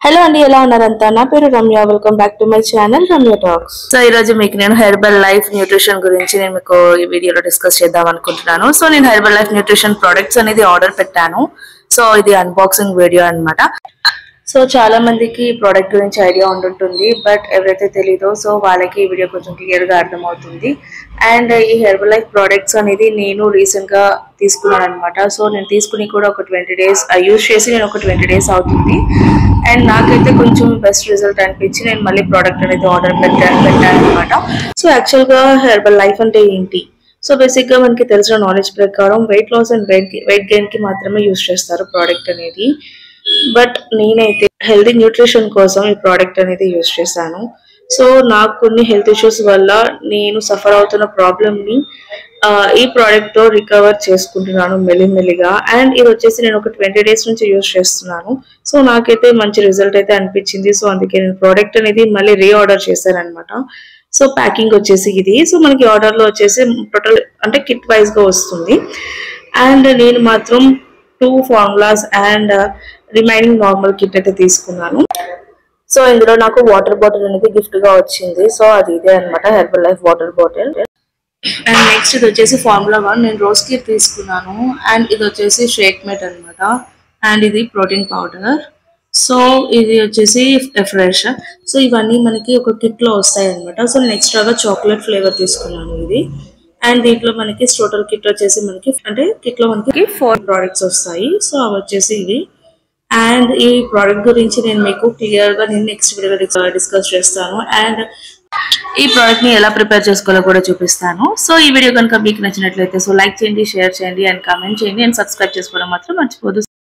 hello అండి ఎలా ఉన్నారంతా నా పేరు Ramya welcome back to my channel Ramya talks so ఈ రోజు మీకు నేను హెర్బల్ లైఫ్ న్యూట్రిషన్ గురించి నేను మీకు ఈ వీడియోలో డిస్కస్ చేద్దాం అనుకుంటున్నాను సో నేను హెర్బల్ లైఫ్ న్యూట్రిషన్ ప్రొడక్ట్స్ అనేది ఆర్డర్ పెట్టాను సో ఇది అన్బాక్సింగ్ వీడియో అన్నమాట సో చాలా మందికి ఈ ప్రోడక్ట్ గురించి ఐడియా ఉంటుంటుంది బట్ ఎవరైతే తెలీదో సో వాళ్ళకి ఈ వీడియో కొంచెం క్లియర్ గా అర్థమవుతుంది అండ్ ఈ హెర్బల్ లైఫ్ ప్రోడక్ట్స్ అనేది నేను రీసెంట్ గా తీసుకున్నాను అనమాట సో నేను తీసుకుని కూడా ఒక ట్వంటీ డేస్ యూజ్ చేసి నేను ఒక ట్వంటీ డేస్ అవుతుంది అండ్ నాకైతే కొంచెం బెస్ట్ రిజల్ట్ అనిపించి నేను మళ్ళీ ప్రోడక్ట్ అనేది ఆర్డర్ పెట్టాను పెట్టాను అనమాట సో యాక్చువల్ గా హెర్బల్ లైఫ్ అంటే ఏంటి సో బేసిక్ గా మనకి తెలిసిన నాలెడ్జ్ ప్రకారం weight loss and weight weight gain కి మాత్రమే యూజ్ చేస్తారు ప్రోడక్ట్ అనేది బట్ నేనైతే హెల్తీ న్యూట్రిషన్ కోసం ఈ ప్రోడక్ట్ అనేది యూజ్ చేశాను సో నాకు కొన్ని హెల్త్ ఇష్యూస్ వల్ల నేను సఫర్ అవుతున్న ప్రాబ్లమ్ ని ఆ, ఈ ప్రోడక్ట్ తో రికవర్ చేసుకుంటున్నాను మెల్లిమెల్లిగా అండ్ ఇది వచ్చేసి నేను ఒక ట్వంటీ డేస్ నుంచి యూజ్ చేస్తున్నాను సో నాకైతే మంచి రిజల్ట్ అయితే అనిపించింది సో అందుకే నేను ప్రోడక్ట్ అనేది మళ్ళీ రీఆర్డర్ చేశాను అనమాట సో ప్యాకింగ్ వచ్చేసి ఇది సో మనకి ఆర్డర్ లో వచ్చేసి టోటల్ అంటే కిట్ వైజ్ గా వస్తుంది అండ్ నేను మాత్రం two formulas and remaining normal kit అయితే తీసుకున్నాను సో ఇందులో నాకు వాటర్ బాటిల్ అనేది గిఫ్ట్ గా వచ్చింది సో అది ఇదే అనమాట Herbalife water bottle and next ఇది వచ్చేసి ఫార్ములా వన్ నేను రోజ్ కిట్ తీసుకున్నాను అండ్ ఇది వచ్చేసి షేక్ మేట్ అనమాట అండ్ ఇది ప్రోటీన్ పౌడర్ సో ఇది వచ్చేసి ఫ్రెష్ సో ఇవన్నీ మనకి ఒక కిట్ లో వస్తాయి అనమాట సో నేను ఎక్స్ట్రాగా చాక్లెట్ ఫ్లేవర్ తీసుకున్నాను ఇది అండ్ దీంట్లో మనకి టోటల్ కిట్ వచ్చేసి మనకి అంటే కిట్ లో మనకి ఫోర్ ప్రోడక్ట్స్ వస్తాయి సో అవి వచ్చేసి ఇవి అండ్ ఈ ప్రోడక్ట్ గురించి నేను మీకు క్లియర్ గా నేను నెక్స్ట్ వీడియోలో డిస్కస్ చేస్తాను అండ్ ఈ ప్రోడక్ట్ ని ఎలా ప్రిపేర్ చేసుకోవాలో కూడా చూపిస్తాను సో ఈ వీడియో కనుక మీకు నచ్చినట్లయితే సో లైక్ చేయండి షేర్ చేయండి అండ్ కామెంట్ చేయండి అండ్ సబ్స్క్రైబ్ చేసుకోవడం మాత్రం మర్చిపోదు